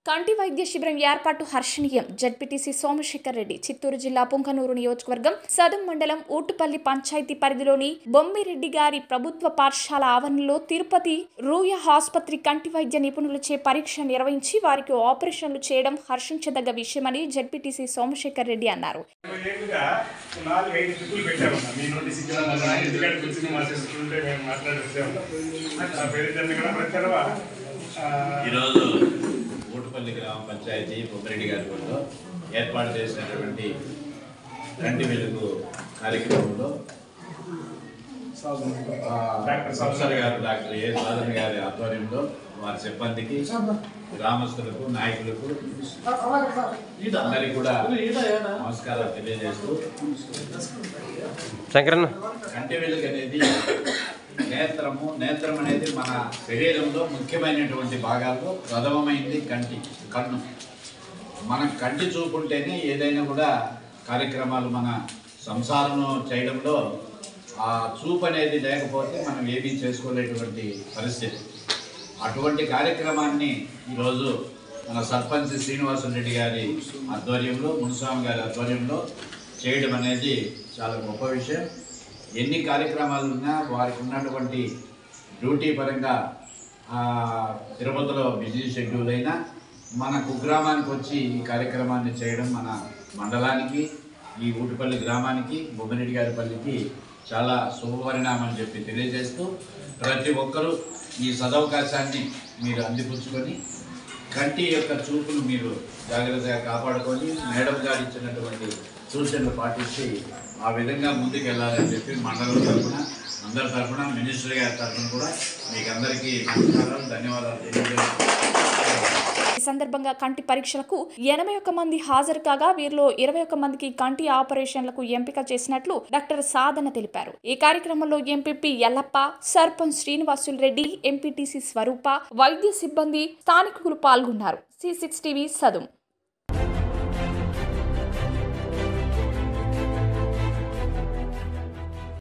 కంటి వైద్య శిబిరం ఏర్పాటు హర్షణీయం జడ్పీటీసీ సోమశేఖర్ రెడ్డి చిత్తూరు జిల్లా పుంకనూరు నియోజకవర్గం సదుం మండలం ఊటుపల్లి పంచాయతీ పరిధిలోని బొమ్మిరెడ్డి గారి ప్రభుత్వ పాఠశాల ఆవరణలో తిరుపతి రూయ ఆసుపత్రి కంటి వైద్య నిపుణులచే పరీక్ష నిర్వహించి వారికి ఆపరేషన్లు చేయడం హర్షించదగ్గ విషయమని జడ్పీటీసీ సోమశేఖర్ రెడ్డి అన్నారు ఇరవై ఏళ్ళుగా నాలుగు ఐదు ట్రిప్పులు పెట్టామన్నా మీ నోటీస్ ఇచ్చిన మన ఇంటికాడికి వచ్చింది మా సిస్టర్ ఉంటే మేము మాట్లాడేసాము నా పేరు చంద్రగడ ప్రచారవ ఈరోజు ఊటుపల్లి గ్రామ పంచాయతీ బొమ్మిరెడ్డి గారి ఊళ్ళో ఏర్పాటు చేసినటువంటి కంటి వెలుగు కార్యక్రమంలో ఆ, ప్రొఫెసర్ గారు డాక్టర్ ఏ సాధన గారి ఆధ్వర్యంలో వారి సిబ్బందికి గ్రామస్తులకు నాయకులకు అందరికీ కూడా నమస్కారాలు తెలియజేస్తూ శంకరన్న కంటి వెలుగు అనేది నేత్రము నేత్రం అనేది మన శరీరంలో ముఖ్యమైనటువంటి భాగాల్లో ప్రథమమైంది కంటి కన్ను మన కంటి చూపుంటేనే ఏదైనా కూడా కార్యక్రమాలు మన సంసారం చేయడంలో ఆ చూపు అనేది లేకపోతే మనం ఏమీ చేసుకోలేటువంటి పరిస్థితి అటువంటి కార్యక్రమాన్ని ఈరోజు మన సర్పంచ్ శ్రీనివాస రెడ్డి గారి ఆధ్వర్యంలో మునుస్వామి గారి ఆధ్వర్యంలో చేయడం అనేది చాలా గొప్ప విషయం ఎన్ని కార్యక్రమాలు ఉన్నా వారికి ఉన్నటువంటి డ్యూటీ పరంగా ఆ, తిరుపతిలో బిజీ షెడ్యూల్ అయినా మన కుగ్రామానికి వచ్చి ఈ కార్యక్రమాన్ని చేయడం మన మండలానికి ఈ ఊటిపల్లి గ్రామానికి బొమ్మిరెడ్డి గారి పల్లికి చాలా శుభపరిణామం చెప్పి తెలియజేస్తూ ప్రతి ఒక్కరూ ఈ సదవకాశాన్ని మీరు అందిపుచ్చుకొని కంటి యొక్క చూపును మీరు జాగ్రత్తగా కాపాడుకొని మేడం గారు ఇచ్చినటువంటి సూచనలు పాటించి ఆ విధంగా ముందుకు వెళ్ళాలని చెప్పి మండలం తరఫున అందరి తరఫున మినిస్టర్ గారి తరఫున కూడా మీకు అందరికీ నమస్కారాలు ధన్యవాదాలు తెలియజేస్తున్నాను ఈ సందర్భంగా కంటి పరీక్షలకు ఎనభై ఒక్క మంది హాజరు కాగా వీరిలో ఇరవై ఒక్క మందికి కంటి ఆపరేషన్లకు ఎంపిక చేసినట్లు డాక్టర్ సాధన తెలిపారు ఈ కార్యక్రమంలో ఎంపీపీ ఎల్లప్ప సర్పంచ్ శ్రీనివాసులు రెడ్డి ఎంపీటీసీ స్వరూప వైద్య సిబ్బంది స్థానికులు పాల్గొన్నారు సి సిక్స్ టీవీ సదుం